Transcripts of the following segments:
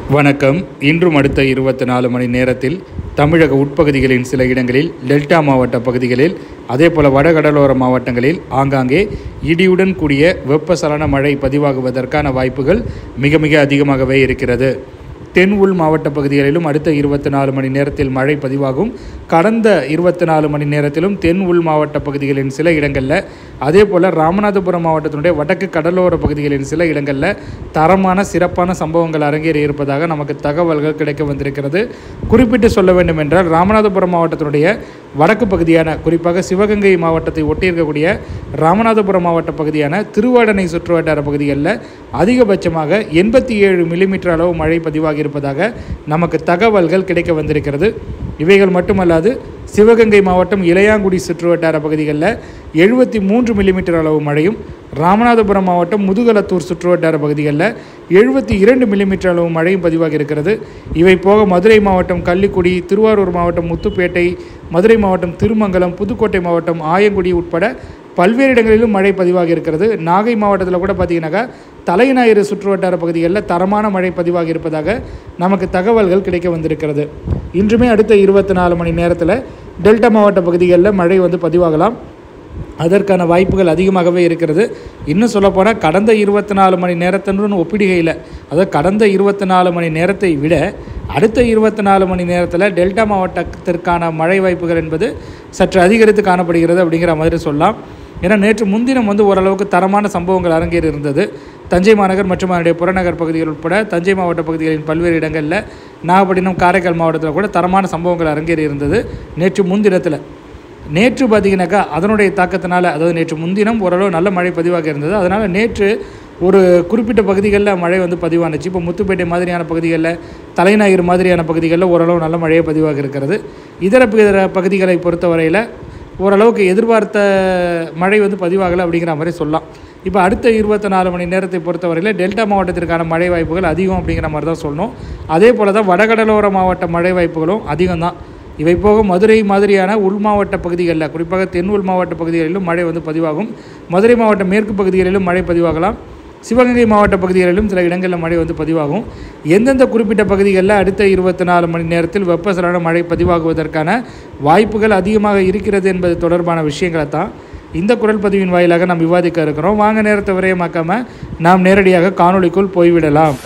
வணக்கம் இன்றும் அடுத்த இருபத்தி நாலு மணி நேரத்தில் தமிழக உட்பகுதிகளின் சில இடங்களில் டெல்டா மாவட்ட பகுதிகளில் அதேபோல வடகடலோர மாவட்டங்களில் ஆங்காங்கே இடியுடன் கூடிய வெப்பசலன மழை பதிவாகுவதற்கான வாய்ப்புகள் மிக மிக அதிகமாகவே இருக்கிறது தென் உள் மாவட்ட பகுதிகளிலும் அடுத்த இருபத்தி நாலு மணி நேரத்தில் மழை பதிவாகும் கடந்த இருபத்தி நாலு மணி நேரத்திலும் தென் உள் மாவட்ட பகுதிகளின் சில இடங்களில் அதே போல் ராமநாதபுரம் மாவட்டத்தினுடைய வடக்கு கடலோர பகுதிகளின் சில இடங்களில் தரமான சிறப்பான சம்பவங்கள் அரங்கேறி இருப்பதாக நமக்கு தகவல்கள் கிடைக்க வந்திருக்கிறது குறிப்பிட்டு சொல்ல வேண்டும் என்றால் ராமநாதபுரம் மாவட்டத்தினுடைய வடக்கு பகுதியான குறிப்பாக சிவகங்கை மாவட்டத்தை ஒட்டியிருக்கக்கூடிய ராமநாதபுரம் மாவட்ட பகுதியான திருவாடனை சுற்றுவட்டார பகுதிகளில் அதிகபட்சமாக எண்பத்தி ஏழு மில்லிமீட்டர் அளவு மழை பதிவாகி இருப்பதாக நமக்கு தகவல்கள் கிடைக்க வந்திருக்கிறது இவைகள் மட்டுமல்லாது சிவகங்கை மாவட்டம் இளையாங்குடி சுற்றுவட்டார பகுதிகளில் எழுபத்தி மூன்று மில்லிமீட்டர் அளவு மழையும் ராமநாதபுரம் மாவட்டம் முதுகலத்தூர் சுற்றுவட்டார பகுதிகளில் எழுபத்தி இரண்டு மில்லிமீட்டர் அளவு மழையும் பதிவாகி இருக்கிறது இவை போக மதுரை மாவட்டம் கள்ளிக்குடி திருவாரூர் மாவட்டம் முத்துப்பேட்டை மதுரை மாவட்டம் திருமங்கலம் புதுக்கோட்டை மாவட்டம் ஆயங்குடி உட்பட பல்வேறு இடங்களிலும் மழை பதிவாகி இருக்கிறது நாகை மாவட்டத்தில் கூட பார்த்தீங்கன்னாக்கா தலைஞாயிறு சுற்றுவட்டார பகுதிகளில் தரமான மழை பதிவாகி இருப்பதாக நமக்கு தகவல்கள் கிடைக்க வந்திருக்கிறது இன்றுமே அடுத்த இருபத்தி நாலு மணி நேரத்தில் டெல்டா மாவட்ட பகுதிகளில் மழை வந்து பதிவாகலாம் அதற்கான வாய்ப்புகள் அதிகமாகவே இருக்கிறது இன்னும் சொல்லப்போனால் கடந்த இருபத்தி நாலு மணி நேரத்தின்னு ஒப்பிடுகையில் அதாவது கடந்த இருபத்தி நாலு மணி நேரத்தை விட அடுத்த இருபத்தி நாலு மணி நேரத்தில் டெல்டா மாவட்டத்திற்கான மழை வாய்ப்புகள் என்பது சற்று அதிகரித்து காணப்படுகிறது அப்படிங்கிற மாதிரி சொல்லலாம் ஏன்னா நேற்று முன்தினம் வந்து ஓரளவுக்கு தரமான சம்பவங்கள் அரங்கேறி இருந்தது தஞ்சை மாநகர் மற்றும் அதனுடைய புறநகர் பகுதிகள் உட்பட தஞ்சை மாவட்ட பகுதிகளின் பல்வேறு இடங்களில் நாகப்பட்டினம் காரைக்கால் மாவட்டத்தில் கூட தரமான சம்பவங்கள் அரங்கேறி இருந்தது நேற்று முன்தினத்தில் நேற்று பார்த்தீங்கன்னாக்கா அதனுடைய தாக்கத்தினால அதாவது நேற்று முன்தினம் ஓரளவு நல்ல மழை பதிவாக இருந்தது அதனால் நேற்று ஒரு குறிப்பிட்ட பகுதிகளில் மழை வந்து பதிவானுச்சு இப்போ முத்துப்பேட்டை மாதிரியான பகுதிகளில் தலைஞாயிறு மாதிரியான பகுதிகளில் ஓரளவு நல்ல மழையே பதிவாக இருக்கிறது இதர பிற பகுதிகளை பொறுத்தவரையில் ஓரளவுக்கு எதிர்பார்த்த மழை வந்து பதிவாகலை அப்படிங்கிற மாதிரி சொல்லலாம் இப்போ அடுத்த இருபத்தி நாலு மணி நேரத்தை பொறுத்தவரையில் டெல்டா மாவட்டத்திற்கான மழை வாய்ப்புகள் அதிகம் அப்படிங்கிற மாதிரி தான் சொல்லணும் அதே போல் தான் வடகடலோர மாவட்ட மழை வாய்ப்புகளும் அதிகம் தான் இவை போக மதுரை மாதிரியான உள் மாவட்ட பகுதிகளில் குறிப்பாக தென் உள் மாவட்ட பகுதிகளிலும் மழை வந்து பதிவாகும் மதுரை மாவட்ட மேற்கு பகுதிகளிலும் மழை பதிவாகலாம் சிவகங்கை மாவட்ட பகுதிகளிலும் சில இடங்களில் மழை வந்து பதிவாகும் எந்தெந்த குறிப்பிட்ட பகுதிகளில் அடுத்த இருபத்தி நாலு மணி நேரத்தில் வெப்பசலன மழை பதிவாகுவதற்கான வாய்ப்புகள் அதிகமாக இருக்கிறது என்பது தொடர்பான விஷயங்களை தான் இந்த குரல் பதிவின் வாயிலாக நாம் விவாதிக்க இருக்கிறோம் வாங்க நேரத்தை விரயமாக்காமல் நாம் நேரடியாக காணொளிக்குள் போய்விடலாம்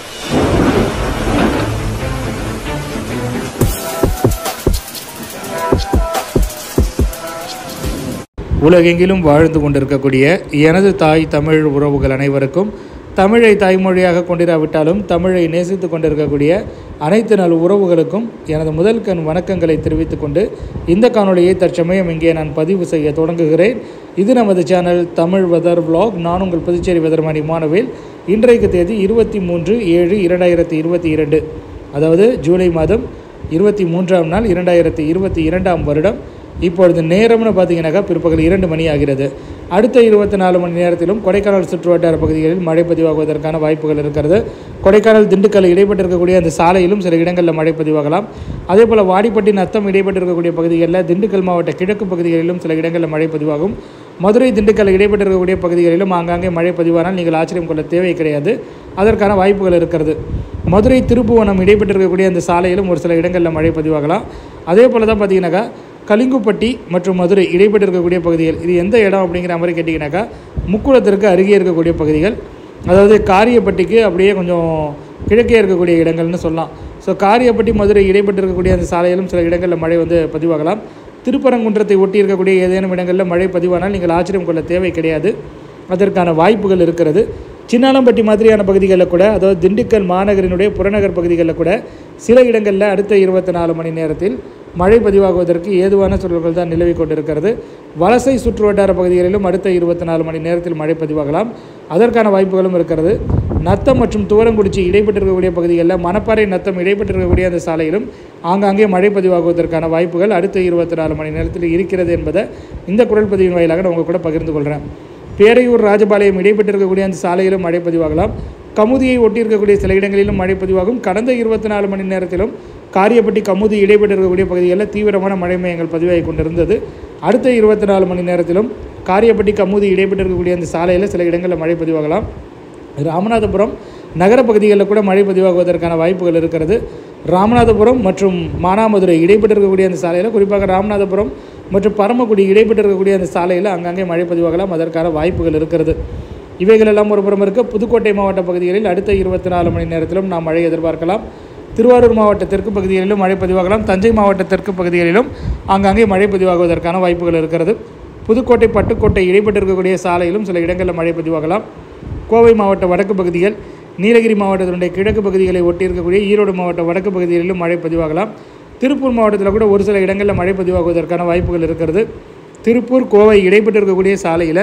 உலகெங்கிலும் வாழ்ந்து கொண்டிருக்கக்கூடிய எனது தாய் தமிழ் உறவுகள் அனைவருக்கும் தமிழை தாய்மொழியாக கொண்டிராவிட்டாலும் தமிழை நேசித்து கொண்டிருக்கக்கூடிய அனைத்து நல் உறவுகளுக்கும் எனது முதல் கண் வணக்கங்களை தெரிவித்துக் கொண்டு இந்த காணொளியை தற்சமயம் இங்கே நான் பதிவு செய்ய தொடங்குகிறேன் இது நமது சேனல் தமிழ் வெதர் vlog நான் உங்கள் புதுச்சேரி வெதர்மணி மாணவில் இன்றைக்கு தேதி இருபத்தி மூன்று ஏழு இரண்டாயிரத்தி இருபத்தி இரண்டு அதாவது ஜூலை மாதம் இருபத்தி மூன்றாம் நாள் இரண்டாயிரத்தி இருபத்தி இரண்டாம் வருடம் இப்பொழுது நேரம்னு பார்த்தீங்கன்னாக்கா பிற்பகல் இரண்டு மணி ஆகிறது அடுத்த இருபத்தி நாலு மணி நேரத்திலும் கொடைக்கானல் சுற்றுவட்டார பகுதிகளில் மழை பதிவாகுவதற்கான வாய்ப்புகள் இருக்கிறது கொடைக்கானல் திண்டுக்கல் இடைப்பட்டிருக்கக்கூடிய அந்த சாலையிலும் சில இடங்களில் மழை பதிவாகலாம் அதே போல் வாடிப்பட்டி நத்தம் இடைப்பட்டிருக்கக்கூடிய பகுதிகளில் திண்டுக்கல் மாவட்ட கிழக்கு பகுதிகளிலும் சில இடங்களில் மழை பதிவாகும் மதுரை திண்டுக்கல் இடைப்பட்டிருக்கக்கூடிய பகுதிகளிலும் ஆங்காங்கே மழை பதிவானால் நீங்கள் ஆச்சரியம் கொள்ள தேவை கிடையாது அதற்கான வாய்ப்புகள் இருக்கிறது மதுரை திருப்புவனம் இடைப்பட்டிருக்கக்கூடிய அந்த சாலையிலும் ஒரு சில இடங்களில் மழை பதிவாகலாம் அதே போல் தான் பார்த்தீங்கன்னாக்கா கலிங்குப்பட்டி மற்றும் மதுரை இடைப்பட்டு இருக்கக்கூடிய பகுதிகள் இது எந்த இடம் அப்படிங்கிற மாதிரி கேட்டிங்கனாக்கா முக்குளத்திற்கு அருகே இருக்கக்கூடிய பகுதிகள் அதாவது காரியப்பட்டிக்கு அப்படியே கொஞ்சம் கிழக்கே இருக்கக்கூடிய இடங்கள்னு சொல்லலாம் ஸோ காரியப்பட்டி மதுரை இடைப்பட்டு இருக்கக்கூடிய அந்த சாலையிலும் சில இடங்களில் மழை வந்து பதிவாகலாம் திருப்பரங்குன்றத்தை ஒட்டி இருக்கக்கூடிய ஏதேனும் இடங்களில் மழை பதிவானால் நீங்கள் ஆச்சரியம் கொள்ள தேவை கிடையாது அதற்கான வாய்ப்புகள் இருக்கிறது சின்னாலம்பட்டி மாதிரியான பகுதிகளில் கூட அதாவது திண்டுக்கல் மாநகரினுடைய புறநகர் பகுதிகளில் கூட சில இடங்களில் அடுத்த இருபத்தி நாலு மணி நேரத்தில் மழை பதிவாகுவதற்கு ஏதுவான சூழல்கள் தான் நிலவி கொண்டிருக்கிறது வலசை சுற்றுவட்டார பகுதிகளிலும் அடுத்த இருபத்தி நாலு மணி நேரத்தில் மழை பதிவாகலாம் அதற்கான வாய்ப்புகளும் இருக்கிறது நத்தம் மற்றும் துவரங்குறிச்சி இடைப்பட்டிருக்கக்கூடிய பகுதிகளில் மணப்பாறை நத்தம் இடைப்பட்டிருக்கக்கூடிய அந்த சாலையிலும் ஆங்காங்கே மழை பதிவாகுவதற்கான வாய்ப்புகள் அடுத்த இருபத்தி நாலு மணி நேரத்தில் இருக்கிறது என்பதை இந்த குரல் பதிவின் வாயிலாக நான் உங்கள் கூட பகிர்ந்து கொள்கிறேன் பேரையூர் ராஜபாளையம் இடைப்பட்டிருக்கக்கூடிய அந்த சாலையிலும் மழை பதிவாகலாம் கமுதியை ஒட்டி இருக்கக்கூடிய சில இடங்களிலும் மழை பதிவாகும் கடந்த இருபத்தி நாலு மணி நேரத்திலும் காரியப்பட்டி கமுதி இடைப்பட்டு இருக்கக்கூடிய பகுதிகளில் தீவிரமான மழை மையங்கள் பதிவாகி கொண்டிருந்தது அடுத்த இருபத்தி நாலு மணி நேரத்திலும் காரியப்பட்டி கமுதி இடைப்பட்டு இருக்கக்கூடிய அந்த சாலையில் சில இடங்களில் மழை பதிவாகலாம் ராமநாதபுரம் நகர பகுதிகளில் கூட மழை பதிவாகுவதற்கான வாய்ப்புகள் இருக்கிறது ராமநாதபுரம் மற்றும் மானாமதுரை இடைப்பட்டு இருக்கக்கூடிய அந்த சாலையில் குறிப்பாக ராமநாதபுரம் மற்றும் பரமக்குடி இடைப்பட்டு இருக்கக்கூடிய அந்த சாலையில் அங்கங்கே மழை பதிவாகலாம் அதற்கான வாய்ப்புகள் இருக்கிறது இவைகளெல்லாம் ஒரு புறம் இருக்க புதுக்கோட்டை மாவட்ட பகுதிகளில் அடுத்த இருபத்தி நாலு மணி நேரத்திலும் நாம் மழை எதிர்பார்க்கலாம் திருவாரூர் மாவட்ட தெற்கு பகுதிகளிலும் மழை பதிவாகலாம் தஞ்சை மாவட்ட தெற்கு பகுதிகளிலும் ஆங்காங்கே மழை பதிவாகுவதற்கான வாய்ப்புகள் இருக்கிறது புதுக்கோட்டை பட்டுக்கோட்டை இடைப்பட்டு இருக்கக்கூடிய சாலையிலும் சில இடங்களில் மழை பதிவாகலாம் கோவை மாவட்ட வடக்கு பகுதிகள் நீலகிரி மாவட்டத்தினுடைய கிழக்கு பகுதிகளை ஒட்டி இருக்கக்கூடிய ஈரோடு மாவட்ட வடக்கு பகுதிகளிலும் மழை பதிவாகலாம் திருப்பூர் மாவட்டத்தில் கூட ஒரு சில இடங்களில் மழை பதிவாகுவதற்கான வாய்ப்புகள் இருக்கிறது திருப்பூர் கோவை இடைப்பட்டு இருக்கக்கூடிய சாலையில்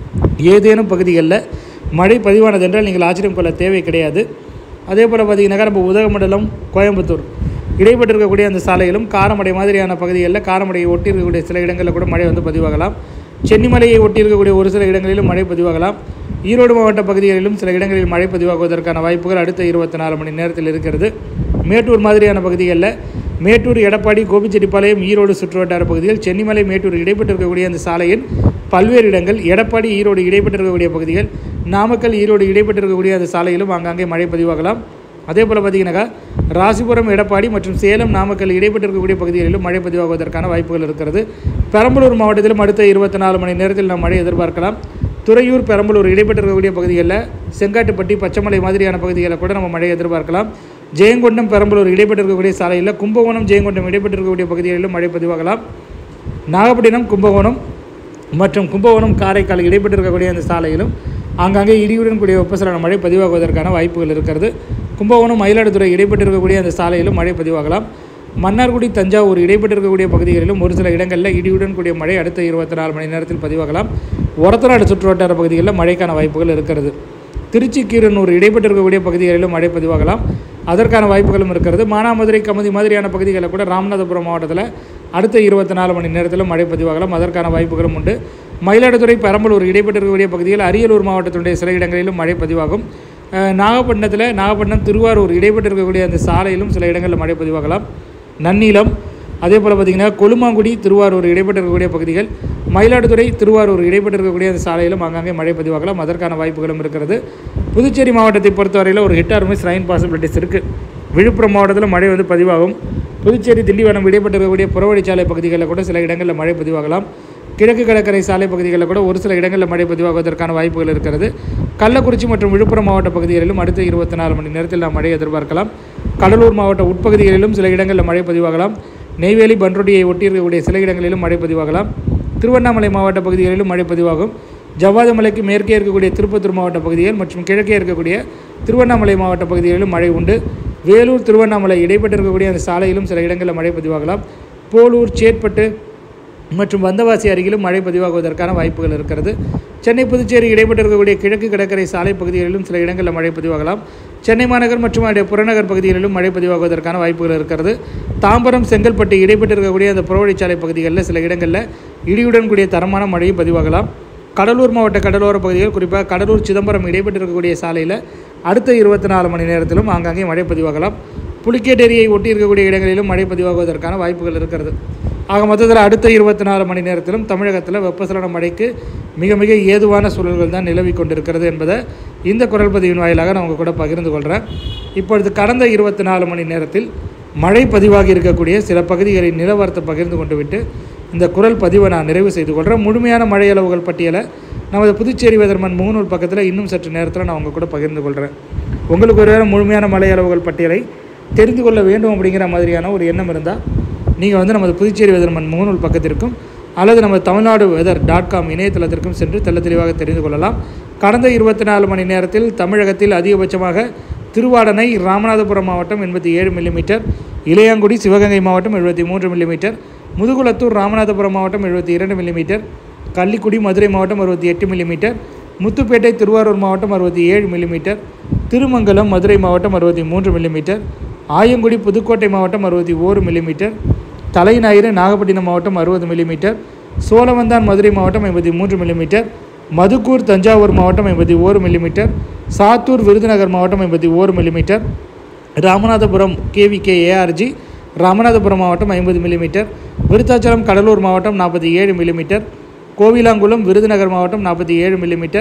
ஏதேனும் பகுதிகளில் மழை பதிவானது என்றால் நீங்கள் ஆச்சரியம் கொள்ள தேவை கிடையாது அதே போல் பார்த்தீங்கன்னாக்கா நம்ம உதகமண்டலம் கோயம்புத்தூர் இடைப்பட்டு இருக்கக்கூடிய அந்த சாலையிலும் காரமடை மாதிரியான பகுதிகளில் காரமடையை ஒட்டி இருக்கக்கூடிய சில இடங்களில் கூட மழை வந்து பதிவாகலாம் சென்னிமலையை ஒட்டி இருக்கக்கூடிய ஒரு சில இடங்களிலும் மழை பதிவாகலாம் ஈரோடு மாவட்ட பகுதிகளிலும் சில இடங்களில் மழை பதிவாகுவதற்கான வாய்ப்புகள் அடுத்த இருபத்தி நாலு மணி நேரத்தில் இருக்கிறது மேட்டூர் மாதிரியான பகுதிகளில் மேட்டூர் எடப்பாடி கோபிச்செட்டிப்பாளையம் ஈரோடு சுற்றுவட்டார பகுதிகள் சென்னிமலை மேட்டூர் இடைப்பட்டு இருக்கக்கூடிய அந்த சாலையின் பல்வேறு இடங்கள் எடப்பாடி ஈரோடு இடைப்பட்டு இருக்கக்கூடிய பகுதிகள் நாமக்கல் ஈரோடு இடைப்பட்டு இருக்கக்கூடிய அந்த சாலையிலும் ஆங்காங்கே மழை பதிவாகலாம் அதே போல் பார்த்தீங்கன்னாக்கா ராசிபுரம் எடப்பாடி மற்றும் சேலம் நாமக்கல் இடைப்பட்டு இருக்கக்கூடிய பகுதிகளிலும் மழை பதிவாகுவதற்கான வாய்ப்புகள் இருக்கிறது பெரம்பலூர் மாவட்டத்திலும் அடுத்த இருபத்தி நாலு மணி நேரத்தில் நாம் மழை எதிர்பார்க்கலாம் துறையூர் பெரம்பலூர் இடைப்பட்டு இருக்கக்கூடிய பகுதிகளில் செங்காட்டுப்பட்டி பச்சைமலை மாதிரியான பகுதிகளில் கூட நம்ம மழை எதிர்பார்க்கலாம் ஜெயங்கொண்டம் பெரம்பலூர் இடைப்பட்டு இருக்கக்கூடிய சாலையில் கும்பகோணம் ஜெயங்கொண்டம் இடைப்பட்டு இருக்கக்கூடிய பகுதிகளிலும் மழை பதிவாகலாம் நாகப்பட்டினம் கும்பகோணம் மற்றும் கும்பகோணம் காரைக்கால் இடைப்பட்டு இருக்கக்கூடிய அந்த சாலையிலும் ஆங்காங்கே இடியுடன் கூடிய வெப்பசலன மழை பதிவாகுவதற்கான வாய்ப்புகள் இருக்கிறது கும்பகோணம் மயிலாடுதுறை இடைப்பட்டு இருக்கக்கூடிய அந்த சாலையிலும் மழை பதிவாகலாம் மன்னார்குடி தஞ்சாவூர் இடைப்பட்டு இருக்கக்கூடிய பகுதிகளிலும் ஒரு சில இடங்களில் இடியுடன் கூடிய மழை அடுத்த இருபத்தி நாலு மணி நேரத்தில் பதிவாகலாம் ஒரத்தநாடு சுற்றுவட்டார பகுதிகளில் மழைக்கான வாய்ப்புகள் இருக்கிறது திருச்சி கீரனூர் இடைப்பட்டு இருக்கக்கூடிய பகுதிகளிலும் மழை பதிவாகலாம் அதற்கான வாய்ப்புகளும் இருக்கிறது மானாமதுரை கமுதி மாதிரியான பகுதிகளில் கூட ராமநாதபுரம் மாவட்டத்தில் அடுத்த இருபத்தி நாலு மணி நேரத்திலும் மழை பதிவாகலாம் அதற்கான வாய்ப்புகளும் உண்டு மயிலாடுதுறை பெரம்பலூர் இடைப்பட்டு இருக்கக்கூடிய பகுதிகள் அரியலூர் மாவட்டத்தினுடைய சில இடங்களிலும் மழை பதிவாகும் அஹ் நாகப்பட்டினத்தில் நாகப்பட்டினம் திருவாரூர் இடைப்பட்டு இருக்கக்கூடிய அந்த சாலையிலும் சில இடங்களில் மழை பதிவாகலாம் நன்னிலம் அதே போல் பார்த்திங்கன்னா கொலுமாங்குடி திருவாரூர் இடைப்பட்டு இருக்கக்கூடிய பகுதிகள் மயிலாடுதுறை திருவாரூர் இடைப்பட்டு இருக்கக்கூடிய அந்த சாலையிலும் ஆங்காங்கே மழை பதிவாகலாம் அதற்கான வாய்ப்புகளும் இருக்கிறது புதுச்சேரி மாவட்டத்தை பொறுத்தவரையில் ஒரு hit or miss rain possibilities இருக்குது விழுப்புரம் மாவட்டத்தில் மழை வந்து பதிவாகும் புதுச்சேரி திண்டிவனம் இடைப்பட்டு இருக்கக்கூடிய புறவழிச்சாலை பகுதிகளில் கூட சில இடங்களில் மழை பதிவாகலாம் கிழக்கு கடற்கரை சாலை பகுதிகளில் கூட ஒரு சில இடங்களில் மழை பதிவாகுவதற்கான வாய்ப்புகள் இருக்கிறது கள்ளக்குறிச்சி மற்றும் விழுப்புரம் மாவட்ட பகுதிகளிலும் அடுத்த இருபத்தி நாலு மணி நேரத்தில் நாம் மழை எதிர்பார்க்கலாம் கடலூர் மாவட்ட உட்பகுதிகளிலும் சில இடங்களில் மழை பதிவாகலாம் நெய்வேலி பன்ருட்டியை ஒட்டி இருக்கக்கூடிய சில இடங்களிலும் மழை பதிவாகலாம் திருவண்ணாமலை மாவட்ட பகுதிகளிலும் மழை பதிவாகும் ஜவ்வாது மலைக்கு மேற்கே இருக்கக்கூடிய திருப்பத்தூர் மாவட்ட பகுதிகள் மற்றும் கிழக்கே இருக்கக்கூடிய திருவண்ணாமலை மாவட்ட பகுதிகளிலும் மழை உண்டு வேலூர் திருவண்ணாமலை இடைப்பட்டு இருக்கக்கூடிய அந்த சாலையிலும் சில இடங்களில் மழை பதிவாகலாம் போலூர் சேட்பட்டு மற்றும் வந்தவாசி அருகிலும் மழை பதிவாகுவதற்கான வாய்ப்புகள் இருக்கிறது சென்னை புதுச்சேரி இடைப்பட்டு இருக்கக்கூடிய கிழக்கு கடற்கரை சாலை பகுதிகளிலும் சில இடங்களில் மழை பதிவாகலாம் சென்னை மாநகர் மற்றும் அதனுடைய புறநகர் பகுதிகளிலும் மழை பதிவாகுவதற்கான வாய்ப்புகள் இருக்கிறது தாம்பரம் செங்கல்பட்டு இடைப்பட்டு இருக்கக்கூடிய அந்த புறவழிச்சாலை பகுதிகளில் சில இடங்களில் இடியுடன் கூடிய தரமான மழையும் பதிவாகலாம் கடலூர் மாவட்ட கடலோர பகுதிகள் குறிப்பாக கடலூர் சிதம்பரம் இடைப்பட்டு இருக்கக்கூடிய சாலையில் அடுத்த இருபத்தி நாலு மணி நேரத்திலும் ஆங்காங்கே மழை பதிவாகலாம் புலிக்கேட் ஏரியை ஒட்டி இருக்கக்கூடிய இடங்களிலும் மழை பதிவாகுவதற்கான வாய்ப்புகள் இருக்கிறது ஆக மொத்தத்தில் அடுத்த இருபத்தி நாலு மணி நேரத்திலும் தமிழகத்தில் வெப்பசலன மழைக்கு மிக மிக ஏதுவான சூழல்கள் தான் நிலவி கொண்டிருக்கிறது என்பதை இந்த குரல் பதிவின் வாயிலாக நான் உங்கள் கூட பகிர்ந்து கொள்கிறேன் இப்பொழுது கடந்த இருபத்தி நாலு மணி நேரத்தில் மழை பதிவாகி இருக்கக்கூடிய சில பகுதிகளின் நிலவரத்தை பகிர்ந்து கொண்டு விட்டு இந்த குரல் பதிவை நான் நிறைவு செய்து கொள்கிறேன் முழுமையான மழை அளவுகள் பட்டியலை நமது புதுச்சேரி வெதர்மன் முகநூல் பக்கத்தில் இன்னும் சற்று நேரத்தில் நான் உங்கள் கூட பகிர்ந்து கொள்கிறேன் உங்களுக்கு ஒருவேளை முழுமையான மழை அளவுகள் பட்டியலை தெரிந்து கொள்ள வேண்டும் அப்படிங்கிற மாதிரியான ஒரு எண்ணம் இருந்தால் நீங்கள் வந்து நமது புதுச்சேரி வெதர்மன் முகநூல் பக்கத்திற்கும் அல்லது நம்ம தமிழ்நாடு வெதர் டாட் காம் இணையதளத்திற்கும் சென்று தெள்ள தெளிவாக தெரிந்து கொள்ளலாம் கடந்த இருபத்தி நாலு மணி நேரத்தில் தமிழகத்தில் அதிகபட்சமாக திருவாடனை ராமநாதபுரம் மாவட்டம் எண்பத்தி ஏழு மில்லிமீட்டர் இளையாங்குடி சிவகங்கை மாவட்டம் எழுபத்தி மூன்று மில்லிமீட்டர் முதுகுளத்தூர் ராமநாதபுரம் மாவட்டம் எழுபத்தி இரண்டு மில்லிமீட்டர் கள்ளிக்குடி மதுரை மாவட்டம் அறுபத்தி எட்டு மில்லிமீட்டர் முத்துப்பேட்டை திருவாரூர் மாவட்டம் அறுபத்தி ஏழு மில்லிமீட்டர் திருமங்கலம் மதுரை மாவட்டம் அறுபத்தி மூன்று மில்லிமீட்டர் ஆயங்குடி புதுக்கோட்டை மாவட்டம் அறுபத்தி ஓரு மில்லிமீட்டர் தலைஞாயிறு நாகப்பட்டினம் மாவட்டம் அறுபது மில்லிமீட்டர் சோழவந்தான் மதுரை மாவட்டம் ஐம்பத்தி மூன்று மில்லிமீட்டர் மதுக்கூர் தஞ்சாவூர் மாவட்டம் ஐம்பத்தி ஓரு மில்லிமீட்டர் சாத்தூர் விருதுநகர் மாவட்டம் ஐம்பத்தி ஓரு millimetre Ramanathapuram KVK ARG Ramanathapuram மாவட்டம் ஐம்பது மில்லிமீட்டர் விருத்தாச்சலம் கடலூர் மாவட்டம் நாற்பத்தி ஏழு மில்லிமீட்டர் கோவிலாங்குளம் விருதுநகர் மாவட்டம் நாற்பத்தி ஏழு மில்லிமீட்டர்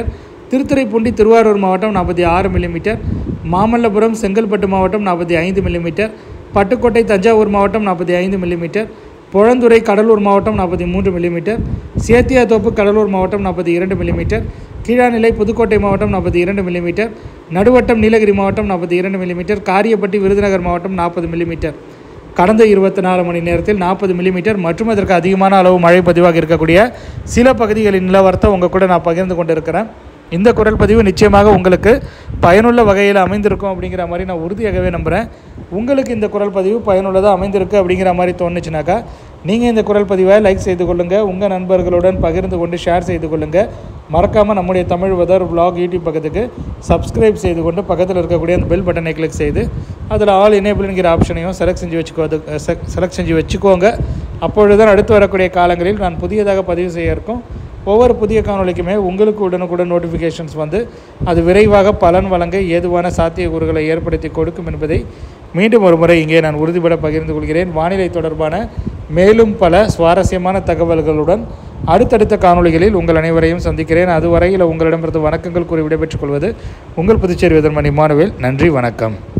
திருத்துறைப்பூண்டி திருவாரூர் மாவட்டம் நாற்பத்தி ஆறு மில்லிமீட்டர் மாமல்லபுரம் செங்கல்பட்டு மாவட்டம் நாற்பத்தி ஐந்து மில்லிமீட்டர் பட்டுக்கோட்டை தஞ்சாவூர் மாவட்டம் நாற்பத்தி ஐந்து மில்லிமீட்டர் பொழந்துறை கடலூர் மாவட்டம் நாற்பத்தி மூன்று மில்லிமீட்டர் சேத்தியாத்தோப்பு கடலூர் மாவட்டம் நாற்பத்தி இரண்டு மில்லிமீட்டர் கீழாநிலை புதுக்கோட்டை மாவட்டம் நாற்பத்தி இரண்டு மில்லிமீட்டர் நடுவட்டம் நீலகிரி மாவட்டம் நாற்பத்தி இரண்டு மில்லிமீட்டர் காரியப்பட்டி விருதுநகர் மாவட்டம் நாற்பது மில்லிமீட்டர் கடந்த இருபத்தி நாலு மணி நேரத்தில் நாற்பது மில்லிமீட்டர் மற்றும் அதற்கு அதிகமான அளவு மழை பதிவாக இருக்கக்கூடிய சில பகுதிகளின் நிலவரத்தை உங்கள் கூட நான் பகிர்ந்து கொண்டு இருக்கிறேன் இந்த குரல் பதிவு நிச்சயமாக உங்களுக்கு பயனுள்ள வகையில் அமைந்திருக்கும் அப்படிங்கிற மாதிரி நான் உறுதியாகவே நம்புகிறேன் உங்களுக்கு இந்த குரல் பதிவு பயனுள்ளதாக அமைந்திருக்கு அப்படிங்கிற மாதிரி தோணுச்சுனாக்கா நீங்கள் இந்த குரல் பதிவை லைக் செய்து கொள்ளுங்கள் உங்கள் நண்பர்களுடன் பகிர்ந்து கொண்டு ஷேர் செய்து கொள்ளுங்கள் மறக்காமல் நம்முடைய தமிழ் வெதர் vlog யூடியூப் பக்கத்துக்கு சப்ஸ்கிரைப் செய்து கொண்டு பக்கத்தில் இருக்கக்கூடிய அந்த பெல் பட்டனை கிளிக் செய்து அதில் ஆல் எனேபிள்ங்கிற ஆப்ஷனையும் செலக்ட் செஞ்சு வச்சுக்கோ செலக்ட் செஞ்சு வச்சுக்கோங்க அப்பொழுதுதான் அடுத்து வரக்கூடிய காலங்களில் நான் புதியதாக பதிவு செய்ய இருக்கும் ஒவ்வொரு புதிய காணொளிக்குமே உங்களுக்கு உடனுக்குடன் நோட்டிஃபிகேஷன்ஸ் வந்து அது விரைவாக பலன் வழங்க ஏதுவான சாத்தியக்கூறுகளை ஏற்படுத்தி கொடுக்கும் என்பதை மீண்டும் ஒரு முறை இங்கே நான் உறுதிபட பகிர்ந்து கொள்கிறேன் வானிலை தொடர்பான மேலும் பல சுவாரஸ்யமான தகவல்களுடன் அடுத்தடுத்த காணொளிகளில் உங்கள் அனைவரையும் சந்திக்கிறேன் அதுவரையில் உங்களிடமிருந்து வணக்கங்கள் கூறி விடைபெற்றுக் கொள்வது உங்கள் புதுச்சேரி விதர்மணி மானுவேல் நன்றி வணக்கம்